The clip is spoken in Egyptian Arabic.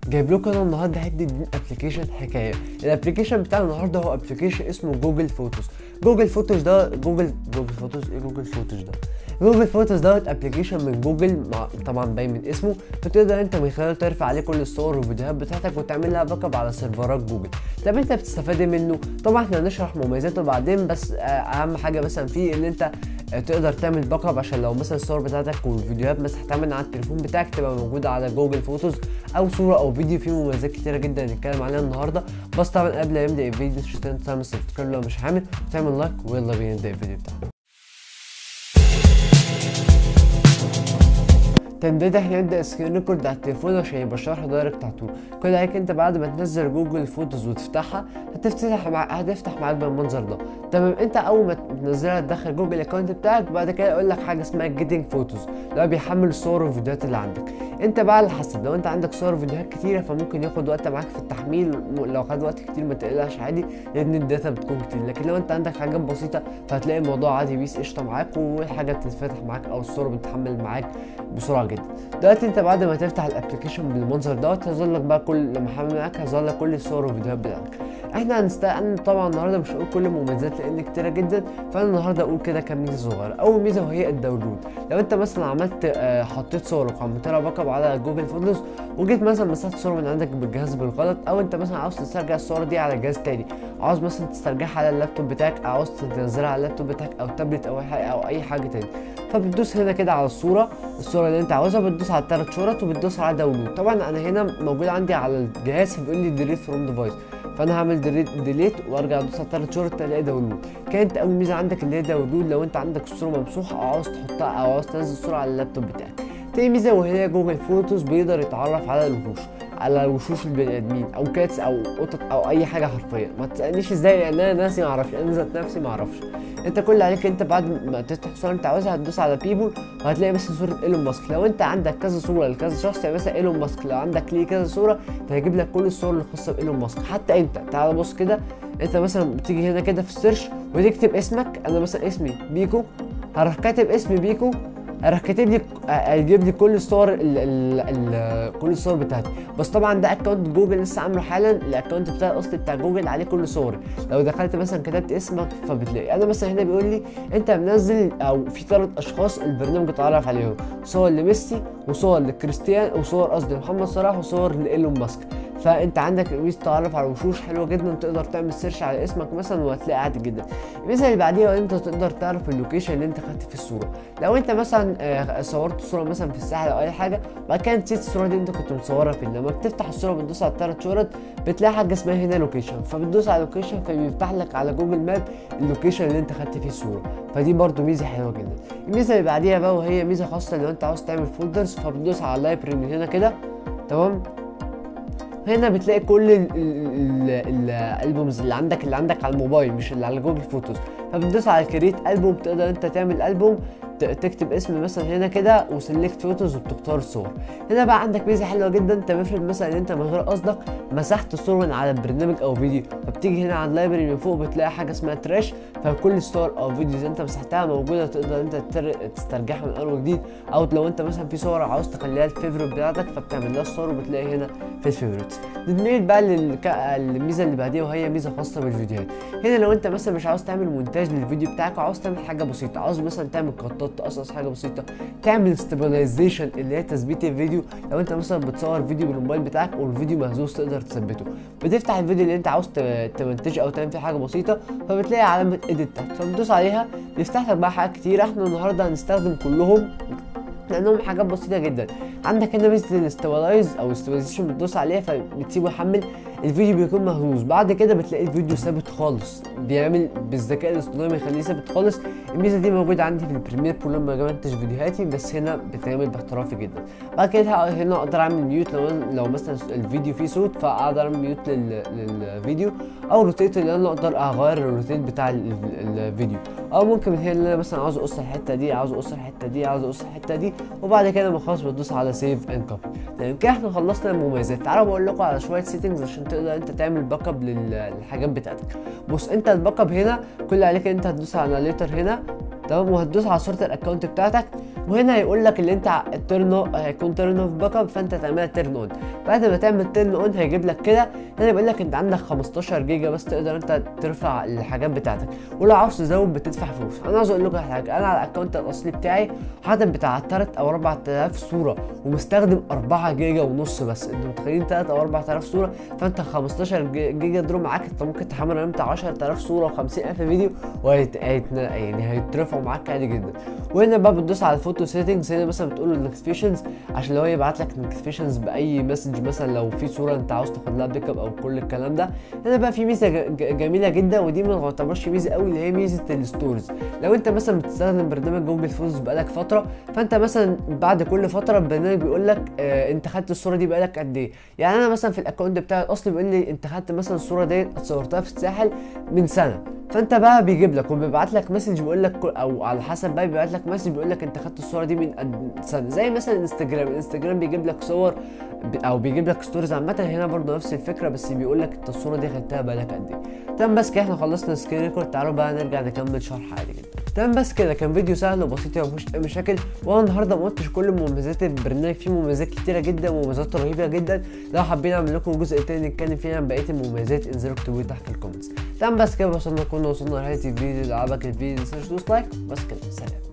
جايب لكم انا النهارده حته دين ابلكيشن حكايه الابلكيشن بتاع النهارده هو ابلكيشن اسمه جوجل فوتوز جوجل فوتوز ده جوجل جوجل فوتوز ايه جوجل فوتوز ده جوجل فوتوز دوت ابلكيشن من جوجل مع طبعا باين من اسمه بتقدر انت من خلاله ترفع عليه كل الصور والفيديوهات بتاعتك وتعمل لها باك اب على سيرفرات جوجل طب انت بتستفاد منه طبعا احنا هنشرح مميزاته بعدين بس اهم حاجه مثلا فيه ان انت تقدر تعمل باك اب عشان لو مثلا الصور بتاعتك والفيديوهات مثلا هتعمل على التليفون بتاعك تبقى موجوده على جوجل فوتوز او صوره او فيديو فيه مميزات كتيره جدا هنتكلم عليها النهارده بس طبعا قبل ما نبدا الفيديو مش هتنسى تعمل سبسكرايب لو مش عامل وتعمل لايك ويلا بينا نبدا الفيديو بتاعنا تمديد احنا نبدا سكرين ريكورد على التليفون عشان يبقى الشرح دايركت على طول كل عليك انت بعد ما تنزل جوجل فوتوز وتفتحها هتفتح مع... هتفتح معاك بالمنظر ده تمام انت اول ما تنزلها تدخل جوجل الاكونت بتاعك بعد كده يقول لك حاجه اسمها جيتنج فوتوز اللي هو بيحمل الصور والفيديوهات اللي عندك انت بقى على حسب لو انت عندك صور وفيديوهات كتيره فممكن ياخد وقت معاك في التحميل لو خد وقت كتير ما تقلقش عادي لان الداتا بتكون كتير لكن لو انت عندك حاجات بسيطه فهتلاقي الموضوع عادي بيس قشطه معاك والحاجه بتتفتح معاك او الصور بتتحمل معاك بسرعه جدا دلوقتي انت بعد ما تفتح الابلكيشن بالمنظر دوت هيظهر لك بقى كل لما حمل معاك هيظهر لك كل الصور والفيديوهات بتاعتك احنا هنستنى طبعا النهارده مش هقول كل المميزات لان كتيره جدا فانا النهارده اقول كده كام ميزه صغيره اول ميزه وهي الداونلود لو انت مثلا عملت اه حطيت صورك وعملت لها باك اب على جوجل فوتوز وجيت مثلا مسحت صوره من عندك بالجهاز بالغلط او انت مثلا عاوز تسترجع الصوره دي على جهاز تاني عاوز مثلا تسترجعها على اللابتوب بتاعك او عاوز تنزلها على اللابتوب بتاعك او تابلت او اي حاجه او اي حاجه تاني فبتدوس هنا كده على الصوره الصوره اللي انت عاوزها بتدوس على الثلاث شرط وبتدوس على داونلود طبعا انا هنا موجود عندي على الجهاز بيقول لي ديليت فروم ديفايس فانا هعمل ديليت ديليت وارجع ادوس على الثلاث شرط الاقي داونلود كانت اول ميزه عندك اللي هي داونلود لو انت عندك الصوره ممسوحه او عاوز تحطها او عاوز تنزل الصوره على اللابتوب بتاعك تاني ميزه وهي جوجل فوتوز بيقدر يتعرف على الوحوش على وشوش البني ادمين او كاتس او قطط او اي حاجه حرفيا ما تسالنيش ازاي لان انا نفسي ما اعرفش انا ذات نفسي ما اعرفش انت كل اللي عليك انت بعد ما تفتح الصوره انت عاوزها هتدوس على بيبول وهتلاقي مثلا صوره ايلون ماسك لو انت عندك كذا صوره لكذا شخص يعني مثلا ايلون ماسك لو عندك ليه كذا صوره هيجيب لك كل الصور الخاصه بايلون ماسك حتى انت تعال بص كده انت مثلا بتيجي هنا كده في السيرش وتكتب اسمك انا مثلا اسمي بيكو هروح كاتب اسم بيكو راح كاتب لي هيجيب لي كل الصور ال ال ال كل الصور بتاعتي بس طبعا ده اكونت جوجل لسه عامله حالا الاكونت بتاعي الاصلي بتاع جوجل عليه كل صوري لو دخلت مثلا كتبت اسمك فبتلاقي انا مثلا هنا بيقول لي انت منزل او في ثلاث اشخاص البرنامج اتعرف عليهم صور لميسي وصور لكريستيان وصور قصدي محمد صلاح وصور لايلون ماسك فانت عندك ميزه تعرف على وشوش حلوه جدا تقدر تعمل سيرش على اسمك مثلا وهتلاقي عادي جدا الميزه اللي بعديها انت تقدر تعرف اللوكيشن اللي انت خدت فيه الصوره لو انت مثلا صورت صوره مثلا في الساحل او اي حاجه وبعد كده نسيت الصوره دي انت كنت مصورها فين لما بتفتح الصوره بتدوس على الثلاث شرط بتلاقي حاجه اسمها هنا لوكيشن فبتدوس على لوكيشن فبيفتح لك على جوجل ماب اللوكيشن اللي انت خدت فيه الصوره فدي برده ميزه حلوه جدا الميزه اللي بعديها بقى وهي ميزه خاصه لو انت عاوز تعمل فولدرز فبتدوس على اللايبرري من هنا كده تمام هنا بتلاقي كل الالبومز اللي عندك اللي عندك على الموبايل مش اللي على جوجل فوتوز فبتدوس على كريت البوم تقدر انت تعمل البوم تكتب اسم مثلا هنا كده وسلكت فوتوز وبتختار الصور هنا بقى عندك ميزه حلوه جدا انت بفرض مثلا ان انت من غير قصدك مسحت الصور من على برنامج او فيديو فبتيجي هنا على اللايبرري من فوق بتلاقي حاجه اسمها تراش فكل الصور او فيديوز انت مسحتها موجوده تقدر انت تسترجعها من اول وجديد او لو انت مثلا في صور عاوز تخليها الفيفوريت بتاعتك فبتعمل لها الصور وبتلاقي هنا في الفيفوريتس نتنقل بقى للميزه اللي بعديها وهي ميزه خاصه بالفيديوهات هنا لو انت مثلا مش عاوز تعمل مونتاج للفيديو بتاعك وعاوز تعمل حاجه بسيطه عاوز مثلا تعمل قطات تقصص حاجه بسيطه تعمل ستابلايزيشن اللي هي تثبيت الفيديو لو انت مثلا بتصور فيديو بالموبايل بتاعك والفيديو مهزوز تقدر تثبته بتفتح الفيديو اللي انت عاوز تمنتجه او تعمل فيه حاجه بسيطه فبتلاقي علامه اديت تحت فبتدوس عليها بيفتح لك بقى حاجات كتير احنا النهارده هنستخدم كلهم لانهم حاجات بسيطه جدا عندك هنا ميزه الاستابلايز او الاستابلايزيشن بتدوس عليها فبتسيبه يحمل الفيديو بيكون مهزوز بعد كده بتلاقي الفيديو ثابت خالص بيعمل بالذكاء الاصطناعي يخليه ثابت خالص الميزه دي موجوده عندي في البريمير برو لما بمنتج فيديوهاتي بس هنا بتعمل باحترافي جدا بعد كده هنا اقدر اعمل ميوت لو لو مثلا الفيديو فيه صوت فاقدر اعمل ميوت للفيديو او روتيت اللي انا اقدر اغير الروتيت بتاع الفيديو او ممكن من هنا اللي انا مثلا عاوز اقص الحته دي عاوز اقص الحته دي عاوز اقص الحته دي وبعد كده لما خلاص بتدوس على سيف اند كوبي تمام كده احنا خلصنا المميزات تعالوا بقول لكم على شويه سيتنجز عشان تقدر انت تعمل باك اب للحاجات بتاعتك بص انت الباك اب هنا كل اللي عليك انت هتدوس على ليتر هنا تمام وهتدوس على صوره الاكونت بتاعتك وهنا هيقول لك اللي انت الترن هيكون ترن اوف باك اب فانت تعملها ترن اون بعد ما تعمل ترن اون هيجيب لك كده هنا يقول لك انت عندك 15 جيجا بس تقدر انت ترفع الحاجات بتاعتك ولو عاوز تزود بتدفع فلوس انا عاوز اقول لكم على حاجه انا على الاكونت الاصلي بتاعي حاطط بتاع 3 او 4000 صوره ومستخدم 4 جيجا ونص بس انتوا متخيلين 3 او 4000 صوره فانت 15 جيجا دول معاك انت ممكن تحمل امتى 10000 صوره و50000 فيديو وهيت يعني هيترفعوا معاك عادي جدا وهنا بقى بتدوس على الفوتو سيتنجز هنا مثلا بتقول له النوتيفيكيشنز عشان لو هو يبعت لك نوتيفيكيشنز باي مسج مثلا لو في صوره انت عاوز تاخد لها بيك اب او كل الكلام ده هنا بقى في ميزه جميله جدا ودي ما تعتبرش ميزه قوي اللي هي ميزه الستورز لو انت مثلا بتستخدم برنامج جوجل فوتوز بقالك فتره فانت مثلا بعد كل فتره البرنامج بيقول لك اه انت خدت الصوره دي بقالك قد ايه يعني انا مثلا في الاكونت بتاعي الاصلي بيقول لي انت خدت مثلا الصوره ديت صورتها في الساحل من سنه فانت بقى بيجيب لك وبيبعت لك مسج بيقول لك او على حسب بقى بيبعت لك مسج بيقول لك انت خدت الصوره دي من سنه زي مثلا انستجرام انستجرام بيجيب لك صور او بيجيب لك ستوريز عامه هنا برضه نفس الفكره بس بيقول لك انت الصوره دي خدتها بقالك قد ايه تمام بس كده احنا خلصنا سكرين ريكورد تعالوا بقى نرجع نكمل شرح عادي جدا تمام بس كده كان فيديو سهل وبسيط ومفيهوش اي مشاكل وانا النهارده ما قلتش كل مميزات البرنامج فيه مميزات كتيره جدا ومميزات رهيبه جدا لو حابين اعمل لكم جزء تاني نتكلم فيه عن بقيه المميزات انزلوا اكتبوا تحت في الكومنتس تمام بس كده وصلنا كنا وصلنا لنهايه الفيديو لو عجبك الفيديو متنساش تدوس لايك بس كده سلام